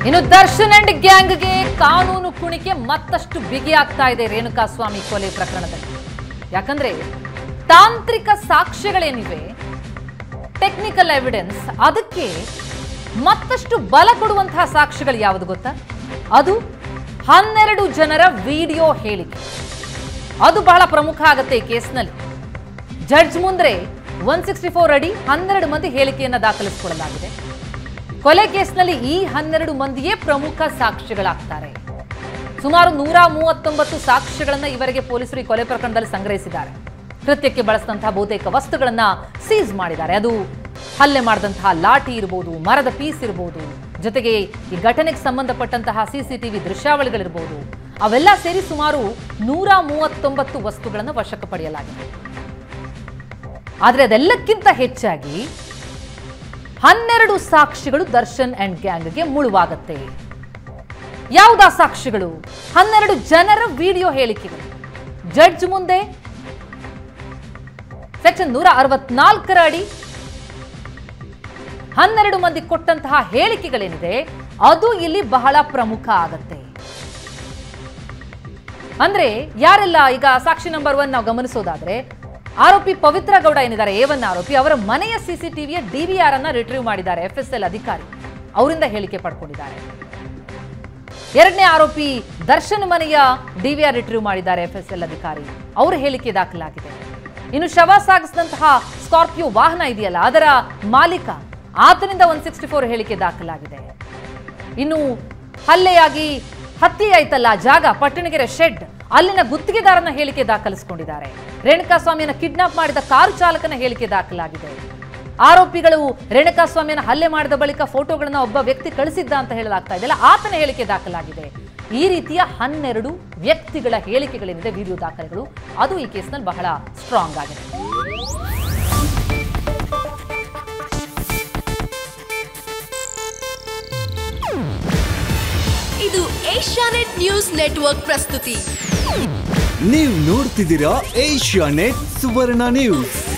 ಇನ್ನು ದರ್ಶನ್ ಅಂಡ್ ಗ್ಯಾಂಗ್ಗೆ ಕಾನೂನು ಕುಣಿಕೆ ಮತ್ತಷ್ಟು ಬಿಗಿಯಾಗ್ತಾ ಇದೆ ರೇಣುಕಾಸ್ವಾಮಿ ಕೊಲೆ ಪ್ರಕರಣದಲ್ಲಿ ಯಾಕಂದ್ರೆ ತಾಂತ್ರಿಕ ಸಾಕ್ಷ್ಯಗಳೇನಿವೆ ಟೆಕ್ನಿಕಲ್ ಎವಿಡೆನ್ಸ್ ಅದಕ್ಕೆ ಮತ್ತಷ್ಟು ಬಲ ಕೊಡುವಂತಹ ಸಾಕ್ಷ್ಯಗಳು ಯಾವುದು ಗೊತ್ತಾ ಅದು ಹನ್ನೆರಡು ಜನರ ವಿಡಿಯೋ ಹೇಳಿಕೆ ಅದು ಬಹಳ ಪ್ರಮುಖ ಆಗುತ್ತೆ ಈ ಕೇಸ್ನಲ್ಲಿ ಜಡ್ಜ್ ಮುಂದೆ ಒನ್ ಸಿಕ್ಸ್ಟಿ ಫೋರ್ ಅಡಿ ಹನ್ನೆರಡು ಮಂದಿ ಹೇಳಿಕೆಯನ್ನು ದಾಖಲಿಸಿಕೊಳ್ಳಲಾಗಿದೆ ಕೊಲೆ ಕೇಸ್ನಲ್ಲಿ ಈ ಹನ್ನೆರಡು ಮಂದಿಯೇ ಪ್ರಮುಖ ಸಾಕ್ಷಿಗಳಾಗ್ತಾರೆ ಸುಮಾರು ನೂರ ಮೂವತ್ತೊಂಬತ್ತು ಸಾಕ್ಷ್ಯಗಳನ್ನ ಇವರಿಗೆ ಪೊಲೀಸರು ಈ ಕೊಲೆ ಪ್ರಕರಣದಲ್ಲಿ ಸಂಗ್ರಹಿಸಿದ್ದಾರೆ ಕೃತ್ಯಕ್ಕೆ ಬಳಸಿದಂತಹ ಬಹುತೇಕ ವಸ್ತುಗಳನ್ನ ಸೀಸ್ ಮಾಡಿದ್ದಾರೆ ಅದು ಹಲ್ಲೆ ಮಾಡಿದಂತಹ ಲಾಠಿ ಇರಬಹುದು ಮರದ ಪೀಸ್ ಇರಬಹುದು ಜೊತೆಗೆ ಈ ಘಟನೆಗೆ ಸಂಬಂಧಪಟ್ಟಂತಹ ಸಿಸಿಟಿವಿ ದೃಶ್ಯಾವಳಿಗಳಿರಬಹುದು ಅವೆಲ್ಲ ಸೇರಿ ಸುಮಾರು ನೂರ ಮೂವತ್ತೊಂಬತ್ತು ವಸ್ತುಗಳನ್ನು ವಶಕ್ಕೆ ಪಡೆಯಲಾಗಿದೆ ಆದ್ರೆ ಅದೆಲ್ಲಕ್ಕಿಂತ ಹೆಚ್ಚಾಗಿ ಹನ್ನೆರಡು ಸಾಕ್ಷಿಗಳು ದರ್ಶನ್ ಅಂಡ್ ಗ್ಯಾಂಗ್ಗೆ ಮುಳುವಾಗತ್ತೆ ಯಾವುದಾ ಸಾಕ್ಷಿಗಳು ಹನ್ನೆರಡು ಜನರ ವಿಡಿಯೋ ಹೇಳಿಕೆಗಳು ಜಡ್ಜ್ ಮುಂದೆ ಸೆಕ್ಷನ್ ನೂರ ಅರವತ್ನಾಲ್ಕರ ಅಡಿ ಹನ್ನೆರಡು ಮಂದಿ ಕೊಟ್ಟಂತಹ ಹೇಳಿಕೆಗಳೇನಿದೆ ಅದು ಇಲ್ಲಿ ಬಹಳ ಪ್ರಮುಖ ಆಗತ್ತೆ ಅಂದ್ರೆ ಯಾರೆಲ್ಲ ಈಗ ಸಾಕ್ಷಿ ನಂಬರ್ ಒನ್ ನಾವು ಗಮನಿಸೋದಾದ್ರೆ ಆರೋಪಿ ಪವಿತ್ರ ಗೌಡ ಏನಿದ್ದಾರೆ ಎ ಒನ್ ಆರೋಪಿ ಅವರ ಮನೆಯ ಸಿಸಿಟಿವಿಯ ಡಿವಿಆರ್ ಅನ್ನ ರಿಟ್ರೀವ್ ಮಾಡಿದ್ದಾರೆ ಎಫ್ ಎಸ್ ಎಲ್ ಅಧಿಕಾರಿ ಅವರಿಂದ ಹೇಳಿಕೆ ಪಡ್ಕೊಂಡಿದ್ದಾರೆ ಎರಡನೇ ಆರೋಪಿ ದರ್ಶನ್ ಮನೆಯ ಡಿವಿಆರ್ ರಿಟ್ರೀವ್ ಮಾಡಿದ್ದಾರೆ ಎಫ್ ಎಸ್ ಎಲ್ ಅಧಿಕಾರಿ ಅವರ ಹೇಳಿಕೆ ದಾಖಲಾಗಿದೆ ಇನ್ನು ಶವ ಸಾಗಿಸಿದಂತಹ ಸ್ಕಾರ್ಪಿಯೋ ವಾಹನ ಇದೆಯಲ್ಲ ಅದರ ಮಾಲೀಕ ಆತನಿಂದ ಒನ್ ಸಿಕ್ಸ್ಟಿ ಫೋರ್ ಹೇಳಿಕೆ ದಾಖಲಾಗಿದೆ ಇನ್ನು ಹಲ್ಲೆಯಾಗಿ ಹತ್ಯೆ ಆಯ್ತಲ್ಲ ಆ ಜಾಗ ಪಟ್ಟಣಗೆರೆ ಶೆಡ್ ಅಲ್ಲಿನ ಗುತ್ತಿಗೆದಾರನ ಹೇಳಿಕೆ ದಾಖಲಿಸಿಕೊಂಡಿದ್ದಾರೆ ರೇಣುಕಾಸ್ವಾಮಿಯನ್ನ ಕಿಡ್ನಾಪ್ ಮಾಡಿದ ಕಾರು ಚಾಲಕನ ಹೇಳಿಕೆ ದಾಖಲಾಗಿದೆ ಆರೋಪಿಗಳು ರೇಣುಕಾಸ್ವಾಮಿಯನ್ನ ಹಲ್ಲೆ ಮಾಡಿದ ಬಳಿಕ ಫೋಟೋಗಳನ್ನ ಒಬ್ಬ ವ್ಯಕ್ತಿ ಕಳಿಸಿದ್ದ ಅಂತ ಹೇಳಲಾಗ್ತಾ ಇದೆಯಲ್ಲ ಆತನ ಹೇಳಿಕೆ ದಾಖಲಾಗಿದೆ ಈ ರೀತಿಯ ಹನ್ನೆರಡು ವ್ಯಕ್ತಿಗಳ ಹೇಳಿಕೆಗಳೇನಿದೆ ವಿಡಿಯೋ ದಾಖಲೆಗಳು ಅದು ಈ ಕೇಸ್ನಲ್ಲಿ ಬಹಳ ಸ್ಟ್ರಾಂಗ್ ಆಗಿದೆ ಇದು ಏಷ್ಯಾನೆಟ್ ನ್ಯೂಸ್ ನೆಟ್ವರ್ಕ್ ಪ್ರಸ್ತುತಿ ನೀವು ನೋಡ್ತಿದ್ದೀರಾ ಏಷ್ಯಾ ನೆಟ್ ಸುವರ್ಣ ನ್ಯೂಸ್